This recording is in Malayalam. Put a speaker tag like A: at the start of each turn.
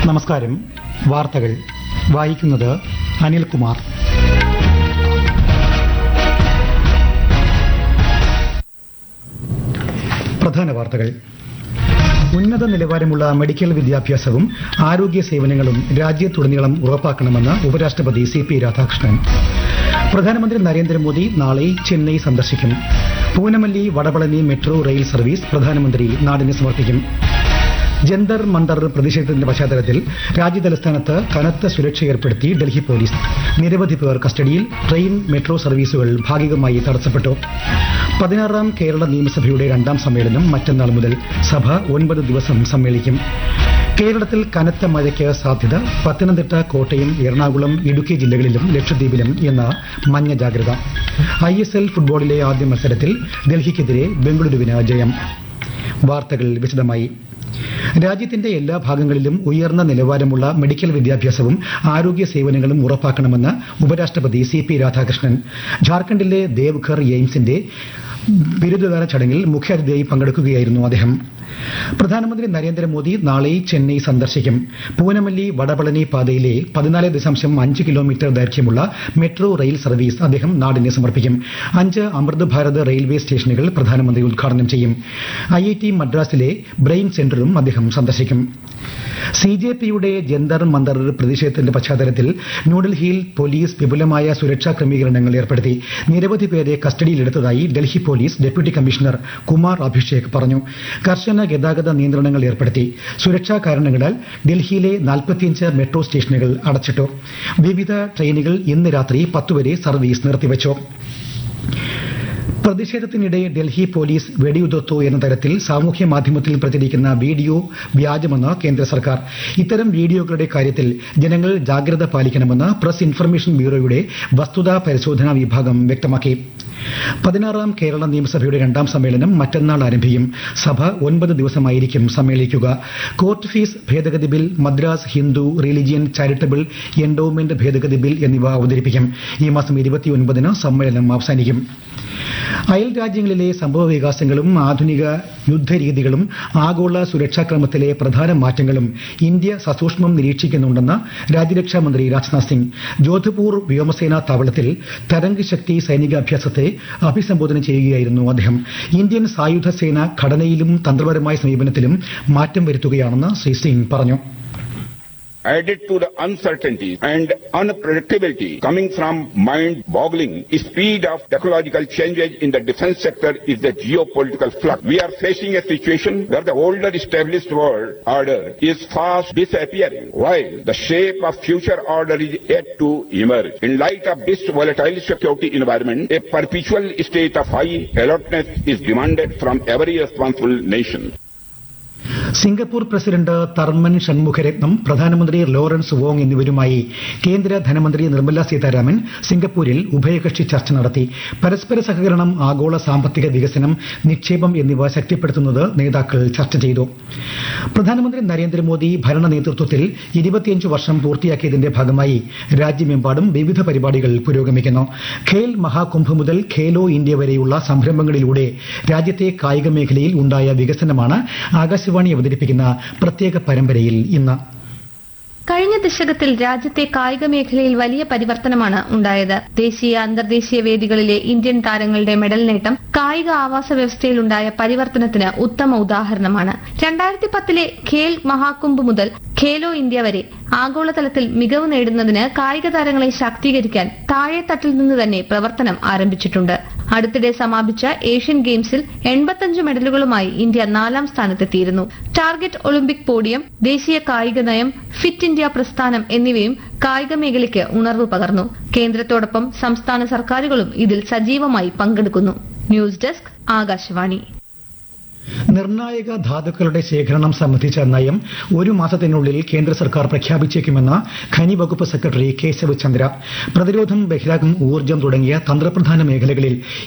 A: നമസ്കാരം വാർത്തകൾ വായിക്കുന്നത് അനിൽകുമാർ പ്രധാന വാർത്തകൾ ഉന്നത നിലവാരമുള്ള മെഡിക്കൽ വിദ്യാഭ്യാസവും ആരോഗ്യ സേവനങ്ങളും രാജ്യത്തുടനീളം ഉറപ്പാക്കണമെന്ന് ഉപരാഷ്ട്രപതി സി പി രാധാകൃഷ്ണൻ പ്രധാനമന്ത്രി നരേന്ദ്രമോദി നാളെ ചെന്നൈ സന്ദർശിക്കും Poonamallee Vadapalani metro rail service പ്രധാനമന്ത്രി നാടിന് സമർപ്പിക്കും ജന്തർ മന്ദർ പ്രതിഷേധത്തിന്റെ പശ്ചാത്തലത്തിൽ രാജ്യതലസ്ഥാനത്ത് കനത്ത സുരക്ഷ ഏർപ്പെടുത്തി ഡൽഹി പോലീസ് നിരവധി പേർ കസ്റ്റഡിയിൽ ട്രെയിൻ മെട്രോ സർവീസുകൾ ഭാഗികമായി തടസ്സപ്പെട്ടു പതിനാറാം കേരള നിയമസഭയുടെ രണ്ടാം സമ്മേളനം മറ്റന്നാൾ മുതൽ സഭ ഒൻപത് ദിവസം സമ്മേളിക്കും കേരളത്തിൽ കനത്ത മഴയ്ക്ക് സാധ്യത പത്തനംതിട്ട കോട്ടയം എറണാകുളം ഇടുക്കി ജില്ലകളിലും ലക്ഷദ്വീപിലും ഇന്ന് മഞ്ഞ ജാഗ്രത ഐ എസ് എൽ ഫുട്ബോളിലെ ആദ്യ മത്സരത്തിൽ ഡൽഹിക്കെതിരെ ബംഗളൂരുവിന് ജയം വാർത്തകൾ വിശദമായി രാജ്യത്തിന്റെ എല്ലാ ഭാഗങ്ങളിലും ഉയർന്ന നിലവാരമുള്ള മെഡിക്കൽ വിദ്യാഭ്യാസവും ആരോഗ്യ സേവനങ്ങളും ഉറപ്പാക്കണമെന്ന് ഉപരാഷ്ട്രപതി സി പി രാധാകൃഷ്ണൻ ഝാർഖണ്ഡിലെ ദേവ്ഘർ എയിംസിന്റെ ബിരുദദാന ചടങ്ങിൽ മുഖ്യാതിഥിയായി പങ്കെടുക്കുകയായിരുന്നു അദ്ദേഹം പ്രധാനമന്ത്രി നരേന്ദ്രമോദി നാളെ ചെന്നൈ സന്ദർശിക്കും പൂനമല്ലി വടപളനി പാതയിലെ പതിനാല് ദശാംശം അഞ്ച് കിലോമീറ്റർ ദൈർഘ്യമുള്ള മെട്രോ റെയിൽ സർവീസ് അദ്ദേഹം നാടിന് സമർപ്പിക്കും അഞ്ച് അമൃത് ഭാരത് റെയിൽവേ സ്റ്റേഷനുകൾ പ്രധാനമന്ത്രി ഉദ്ഘാടനം ചെയ്യും ഐ ഐ ടി മദ്രാസിലെ ബ്രെയിൻ സെന്ററും അദ്ദേഹം സന്ദർശിക്കും സി ജെ പിയുടെ ജന്തർ മന്ദർ പ്രതിഷേധത്തിന്റെ പശ്ചാത്തലത്തിൽ ന്യൂഡൽഹിയിൽ പോലീസ് വിപുലമായ സുരക്ഷാ ക്രമീകരണങ്ങൾ ഏർപ്പെടുത്തി നിരവധി പേരെ കസ്റ്റഡിയിലെടുത്തതായി Delhi police deputy commissioner Kumar Abhishek പറഞ്ഞു കർശന ഗതാഗത നിയന്ത്രണങ്ങൾ ഏർപ്പെടുത്തി സുരക്ഷാ കാരണങ്ങളാൽ ഡൽഹിയിലെ നാൽപ്പത്തിയഞ്ച് മെട്രോ സ്റ്റേഷനുകൾ അടച്ചിട്ടു വിവിധ ട്രെയിനുകൾ ഇന്ന് രാത്രി പത്തുവരെ സർവീസ് നിർത്തിവച്ചു പ്രതിഷേധത്തിനിടെ ഡൽഹി പോലീസ് വെടിയുതിർത്തു എന്ന തരത്തിൽ സാമൂഹ്യ മാധ്യമത്തിൽ പ്രചരിക്കുന്ന വീഡിയോ വ്യാജമെന്ന് കേന്ദ്ര സർക്കാർ ഇത്തരം വീഡിയോകളുടെ കാര്യത്തിൽ ജനങ്ങൾ ജാഗ്രത പാലിക്കണമെന്ന് പ്രസ് ഇൻഫർമേഷൻ ബ്യൂറോയുടെ വസ്തുതാ പരിശോധനാ വിഭാഗം വ്യക്തമാക്കി പതിനാറാം കേരള നിയമസഭയുടെ രണ്ടാം സമ്മേളനം മറ്റന്നാൾ ആരംഭിക്കും സഭ ഒൻപത് ദിവസമായിരിക്കും സമ്മേളിക്കുക കോർട്ട് ഫീസ് ഭേദഗതി bill Madras Hindu religion charitable endowment ഭേദഗതി ബിൽ എന്നിവ അവതരിപ്പിക്കും ഈ മാസം ഇരുപത്തിയൊൻപതിന് സമ്മേളനം അവസാനിക്കും അയൽ രാജ്യങ്ങളിലെ സംഭവ വികാസങ്ങളും ആധുനിക യുദ്ധരീതികളും ആഗോള സുരക്ഷാക്രമത്തിലെ പ്രധാന മാറ്റങ്ങളും ഇന്ത്യ സസൂക്ഷ്മം നിരീക്ഷിക്കുന്നുണ്ടെന്ന് രാജ്യരക്ഷാ മന്ത്രി രാജ്നാഥ് സിംഗ് ജോധ്പൂർ വ്യോമസേനാ താവളത്തിൽ തരംഗ് ശക്തി സൈനികാഭ്യാസത്തെ അഭിസംബോധന ചെയ്യുകയായിരുന്നു അദ്ദേഹം ഇന്ത്യൻ സായുധ സേന ഘടനയിലും തന്ത്രപരമായ സമീപനത്തിലും മാറ്റം വരുത്തുകയാണെന്ന് ശ്രീ സിംഗ് പറഞ്ഞു
B: added to the uncertainty and unpredictability coming from mind-boggling speed of technological changes in the defense sector is the geopolitical flux. We are facing a situation where the older established world order is fast disappearing, while the shape of future order is yet to emerge. In light of this volatile security environment, a perpetual state of high alertness is demanded from every responsible nation.
A: Singapore president Tharman Shanmugaratnam പ്രധാനമന്ത്രി ലോറൻസ് വോങ് എന്നിവരുമായി കേന്ദ്ര ധനമന്ത്രി നിർമ്മല സീതാരാമൻ സിംഗപ്പൂരിൽ ഉഭയകക്ഷി ചർച്ച നടത്തി പരസ്പര സഹകരണം ആഗോള സാമ്പത്തിക വികസനം നിക്ഷേപം എന്നിവ ശക്തിപ്പെടുത്തുന്നത് നേതാക്കൾ ചർച്ച ചെയ്തു പ്രധാനമന്ത്രി നരേന്ദ്രമോദി ഭരണ നേതൃത്വത്തിൽ ഇരുപത്തിയഞ്ച് വർഷം പൂർത്തിയാക്കിയതിന്റെ ഭാഗമായി രാജ്യമെമ്പാടും വിവിധ പരിപാടികൾ പുരോഗമിക്കുന്നു ഖേൽ മഹാകുംഭ് മുതൽ ഖേലോ ഇന്ത്യ വരെയുള്ള സംരംഭങ്ങളിലൂടെ രാജ്യത്തെ കായിക മേഖലയിൽ ഉണ്ടായ വികസനമാണ് ആകാശവാണി അവതരിപ്പിക്കുന്ന പ്രത്യേക പരമ്പരയിൽ ഇന്ന്
C: കഴിഞ്ഞ ദശകത്തിൽ രാജ്യത്തെ കായിക മേഖലയിൽ വലിയ പരിവർത്തനമാണ് ഉണ്ടായത് ദേശീയ അന്തർദേശീയ വേദികളിലെ ഇന്ത്യൻ താരങ്ങളുടെ മെഡൽ നേട്ടം കായിക ആവാസ വ്യവസ്ഥയിലുണ്ടായ പരിവർത്തനത്തിന് ഉത്തമ ഉദാഹരണമാണ് രണ്ടായിരത്തി പത്തിലെ ഖേൽ മഹാകുംഭ് മുതൽ ഖേലോ ഇന്ത്യ വരെ ആഗോളതലത്തിൽ മികവ് നേടുന്നതിന് കായിക താരങ്ങളെ ശാക്തീകരിക്കാൻ താഴെത്തട്ടിൽ നിന്ന് തന്നെ പ്രവർത്തനം ആരംഭിച്ചിട്ടുണ്ട് അടുത്തിടെ സമാപിച്ച ഏഷ്യൻ ഗെയിംസിൽ എൺപത്തഞ്ച് മെഡലുകളുമായി ഇന്ത്യ നാലാം സ്ഥാനത്തെത്തിയിരുന്നു ടാർഗറ്റ് ഒളിമ്പിക് പോഡിയം ദേശീയ കായിക നയം ഫിറ്റ് ഇന്ത്യ പ്രസ്ഥാനം എന്നിവയും കായിക മേഖലയ്ക്ക് ഉണർവ് പകർന്നു കേന്ദ്രത്തോടൊപ്പം സംസ്ഥാന സർക്കാരുകളും ഇതിൽ സജീവമായി പങ്കെടുക്കുന്നു ന്യൂസ് ഡെസ്ക് ആകാശവാണി
A: നിർണായക ധാതുക്കളുടെ ശേഖരണം സംബന്ധിച്ച നയം ഒരു മാസത്തിനുള്ളിൽ കേന്ദ്ര സർക്കാർ പ്രഖ്യാപിച്ചേക്കുമെന്ന് ഖനി വകുപ്പ് സെക്രട്ടറി കേശവ് ചന്ദ്ര പ്രതിരോധം ബഹിരാഗം ഊർജ്ജം തുടങ്ങിയ തന്ത്രപ്രധാന മേഖലകളിൽ